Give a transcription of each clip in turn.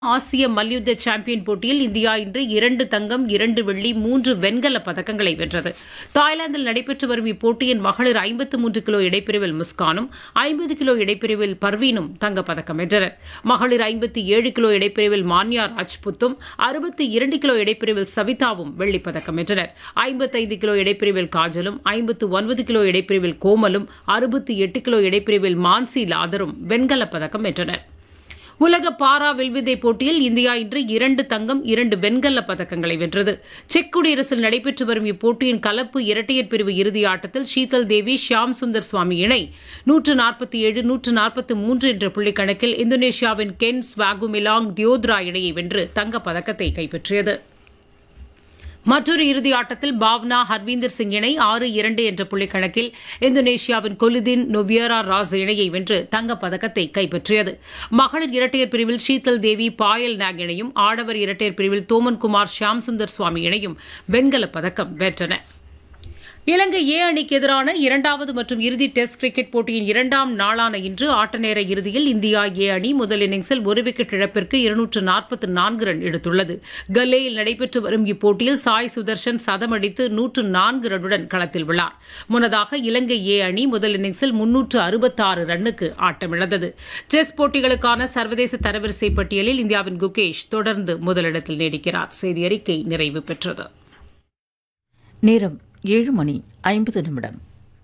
ஆசிய மல்யுத்த சாம்பியன் போட்டியில் இந்தியா இன்று இரண்டு தங்கம் இரண்டு வெள்ளி மூன்று வெண்கலப் பதக்கங்களை வென்றது தாய்லாந்தில் நடைபெற்று வரும் இப்போட்டியின் மகளிர் ஐம்பத்து மூன்று கிலோ இடைப்பிரிவில் முஸ்கானும் ஐம்பது கிலோ இடைப்பிரிவில் பர்வீனும் தங்கப்பதக்கம் வென்றனர் மகளிர் ஐம்பத்தி ஏழு கிலோ இடைப்பிரிவில் மான்யா ராஜ்புத்தும் அறுபத்தி இரண்டு கிலோ இடைப்பிரிவில் சவிதாவும் வெள்ளிப்பதக்கம் வென்றனர் ஐம்பத்தைந்து கிலோ இடைப்பிரிவில் காஜலும் ஐம்பத்து ஒன்பது கிலோ இடைப்பிரிவில் கோமலும் அறுபத்தி எட்டு கிலோ இடைப்பிரிவில் மான்சி லாதரும் வெண்கலப் பதக்கம் வென்றனர் உலக பாரா வில்வித்தை போட்டியில் இந்தியா இன்று இரண்டு தங்கம் இரண்டு வெண்கலப் பதக்கங்களை வென்றது செக் குடியரசில் நடைபெற்று வரும் இப்போட்டியின் கலப்பு இரட்டையர் பிரிவு இறுதி ஆட்டத்தில் ஷீதல் தேவி ஷியாம் சுந்தர் சுவாமி இணை நூற்று நாற்பத்தி ஏழு நூற்று நாற்பத்தி மூன்று என்ற புள்ளி கணக்கில் இந்தோனேஷியாவின் கென் ஸ்வாகுமிலாங் தியோத்ரா இணையை வென்று தங்கப்பதக்கத்தை கைப்பற்றியது மற்றொரு இறுதி ஆட்டத்தில் பாவ்னா ஹர்வீந்தர் சிங் இணை ஆறு இரண்டு என்ற புள்ளிக் கணக்கில் இந்தோனேஷியாவின் கொலுதின் நொவியரா ராஸ் இணையை வென்று தங்கப்பதக்கத்தை கைப்பற்றியது மகளிர் இரட்டையர் பிரிவில் ஷீதல் தேவி பாயல் நாக் இணையும் ஆடவர் இரட்டையர் பிரிவில் தோமன்குமார் ஷியாம் சுந்தர் சுவாமி இணையும் வெண்கலப் பதக்கம் வென்றன இலங்கை ஏ அணிக்கு எதிரான இரண்டாவது மற்றும் இறுதி டெஸ்ட் கிரிக்கெட் போட்டியின் இரண்டாம் நாளான இன்று ஆட்டநேர இறுதியில் இந்தியா ஏ அணி முதல் இன்னிங்ஸில் ஒரு விக்கெட் இழப்பிற்கு இருநூற்று நாற்பத்தி நான்கு ரன் எடுத்துள்ளது கல்லேயில் நடைபெற்று வரும் இப்போட்டியில் சாய் சுதர்ஷன் சதமடித்து நூற்று நான்கு ரன்னுடன் களத்தில் உள்ளார் முன்னதாக இலங்கை ஏ அணி முதல் இன்னிங்ஸில் முன்னூற்று அறுபத்தாறு ரன்னுக்கு ஆட்டமிழந்தது டெஸ்ட் போட்டிகளுக்கான சர்வதேச தரவரிசை பட்டியலில் இந்தியாவின் குகேஷ் தொடர்ந்து முதலிடத்தில் நீடிக்கிறார் செய்தி அறிக்கை நிறைவு பெற்றது நேரம் ஏழு மணி ஐம்பது நிமிடம்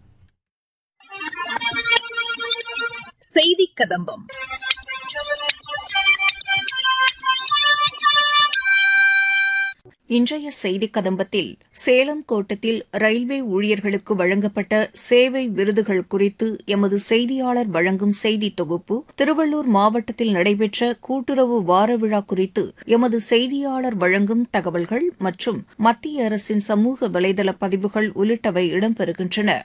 செய்தி கதம்பம் இன்றைய செய்தி கதம்பத்தில் சேலம் கோட்டத்தில் ரயில்வே ஊழியர்களுக்கு வழங்கப்பட்ட சேவை விருதுகள் குறித்து எமது செய்தியாளர் வழங்கும் செய்தி தொகுப்பு திருவள்ளூர் மாவட்டத்தில் நடைபெற்ற கூட்டுறவு வார விழா குறித்து எமது செய்தியாளர் வழங்கும் தகவல்கள் மற்றும் மத்திய அரசின் சமூக வலைதள பதிவுகள் உள்ளிட்டவை இடம்பெறுகின்றன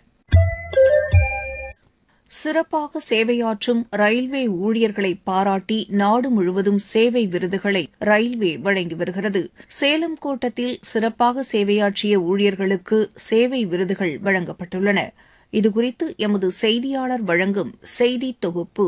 சிறப்பாக சேவையாற்றும் ரயில்வே ஊழியர்களை பாராட்டி நாடு முழுவதும் சேவை விருதுகளை ரயில்வே வழங்கி வருகிறது சேலம் கோட்டத்தில் சிறப்பாக சேவையாற்றிய ஊழியர்களுக்கு சேவை விருதுகள் வழங்கப்பட்டுள்ளன இதுகுறித்து எமது செய்தியாளர் வழங்கும் செய்தி தொகுப்பு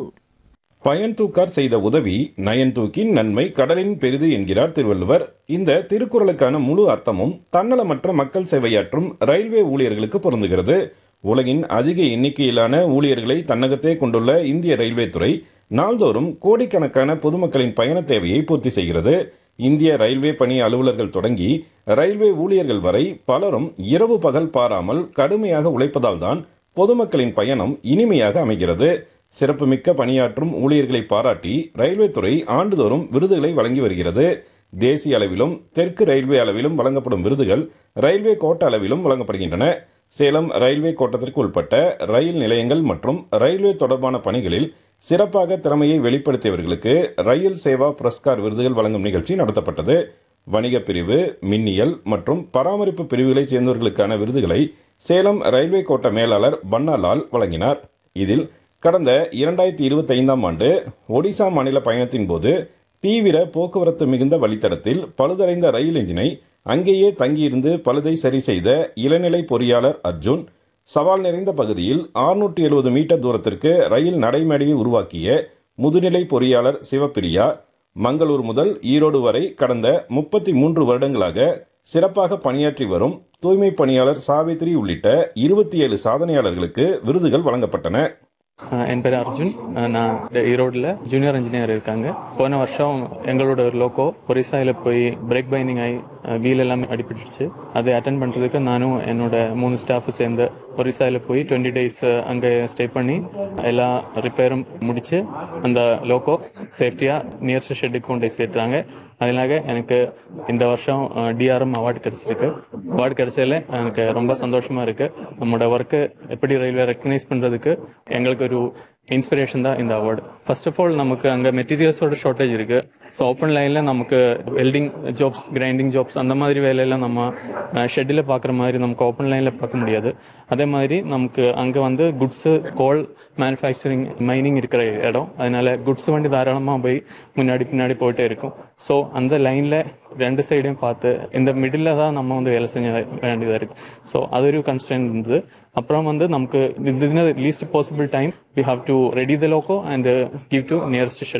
பயன் தூக்கார் செய்த உதவி நயன் தூக்கின் நன்மை கடலின் பெரிது என்கிறார் திருவள்ளுவர் இந்த திருக்குறளுக்கான முழு அர்த்தமும் தன்னலமற்ற மக்கள் சேவையாற்றும் ரயில்வே ஊழியர்களுக்கு பொருந்துகிறது உலகின் அதிக எண்ணிக்கையிலான ஊழியர்களை தன்னகத்தே கொண்டுள்ள இந்திய ரயில்வே துறை நாள்தோறும் கோடிக்கணக்கான பொதுமக்களின் பயண தேவையை பூர்த்தி செய்கிறது இந்திய ரயில்வே பணி அலுவலர்கள் தொடங்கி ரயில்வே ஊழியர்கள் வரை பலரும் இரவு பகல் பாராமல் கடுமையாக உழைப்பதால் தான் பொதுமக்களின் பயணம் இனிமையாக அமைகிறது சிறப்புமிக்க பணியாற்றும் ஊழியர்களை பாராட்டி ரயில்வே துறை ஆண்டுதோறும் விருதுகளை வழங்கி வருகிறது தேசிய அளவிலும் தெற்கு ரயில்வே அளவிலும் வழங்கப்படும் விருதுகள் ரயில்வே கோட்ட அளவிலும் வழங்கப்படுகின்றன சேலம் ரயில்வே கோட்டத்திற்கு உட்பட்ட ரயில் நிலையங்கள் மற்றும் ரயில்வே தொடர்பான பணிகளில் சிறப்பாக திறமையை வெளிப்படுத்தியவர்களுக்கு ரயில் சேவா புரஸ்கார் விருதுகள் வழங்கும் நிகழ்ச்சி நடத்தப்பட்டது வணிக பிரிவு மின்னியல் மற்றும் பராமரிப்பு பிரிவுகளைச் சேர்ந்தவர்களுக்கான விருதுகளை சேலம் ரயில்வே கோட்ட மேலாளர் பன்னாலால் வழங்கினார் இதில் கடந்த இரண்டாயிரத்தி இருபத்தி ஐந்தாம் ஆண்டு ஒடிசா மாநில பயணத்தின் போது தீவிர போக்குவரத்து மிகுந்த வழித்தடத்தில் பழுதடைந்த ரயில் எஞ்சினை அங்கேயே தங்கியிருந்து பழுதை சரி செய்த இளநிலை பொறியாளர் அர்ஜுன் சவால் நிறைந்த பகுதியில் ஆறுநூற்றி எழுபது மீட்டர் தூரத்திற்கு ரயில் நடைமேடையை உருவாக்கிய முதுநிலை பொறியாளர் சிவப்பிரியா மங்களூர் முதல் ஈரோடு வரை கடந்த முப்பத்தி மூன்று வருடங்களாக சிறப்பாக பணியாற்றி வரும் தூய்மை பணியாளர் சாவித்ரி உள்ளிட்ட இருபத்தி ஏழு சாதனையாளர்களுக்கு விருதுகள் வழங்கப்பட்டன என் பேர் அர்ஜுன் நான் ஈரோடில் ஜூனியர் இன்ஜினியர் இருக்காங்க போன வருஷம் எங்களோட ஒரு லோக்கோ ஒரிசாயில் போய் பிரேக் பைண்டிங் ஆகி வீல் எல்லாமே அடிபட்டுச்சு அதை அட்டன் பண்ணுறதுக்கு நானும் என்னோட மூணு ஸ்டாஃப் சேர்ந்து ஒரிசாயில் போய் டுவெண்ட்டி டேஸ் அங்கே ஸ்டே பண்ணி எல்லா ரிப்பேரும் முடித்து அந்த லோக்கோ சேஃப்டியாக நியர்ஸ்ட் ஷெட்டுக்கு கொண்டு போய் சேர்த்துறாங்க அதனால எனக்கு இந்த வருஷம் டிஆர்எம் அவார்டு கிடச்சிருக்கு அவார்டு கிடைச்சதில் எனக்கு ரொம்ப சந்தோஷமாக இருக்குது நம்மளோட ஒர்க்கு எப்படி ரயில்வே ரெக்கக்னைஸ் பண்ணுறதுக்கு எங்களுக்கு ஒரு இன்ஸ்பிரேஷன் தான் இந்த அவார்டு ஃபர்ஸ்ட் ஆஃப் ஆல் நமக்கு அங்கே மெட்டீரியல்ஸோட ஷார்ட்டேஜ் இருக்கு ஸோ ஓப்பன் லைனில் நமக்கு வெல்டிங் ஜாப்ஸ் கிரைண்டிங் ஜாப்ஸ் அந்த மாதிரி வேலையெல்லாம் நம்ம ஷெட்டில் பார்க்குற மாதிரி நமக்கு ஓப்பன் லைனில் பார்க்க முடியாது அதே மாதிரி நமக்கு அங்கே வந்து குட்ஸு கோல் மேனுஃபேக்சரிங் மைனிங் இருக்கிற இடம் அதனால குட்ஸ் வண்டி தாராளமாக போய் முன்னாடி பின்னாடி போயிட்டே இருக்கும் ஸோ அந்த லைனில் ரெண்டு சைடையும் பார்த்து இந்த மிடில் தான் நம்ம வந்து வேலை செஞ்ச வேண்டியதாக இருக்கு ஸோ அതൊരു கன்ஸ்டன்ட் இருந்தது அப்புறம் வந்து நமக்கு ഇതിന് least possible time we have to ready the loco and give to nearest shed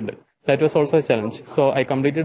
That was also a challenge. So I completed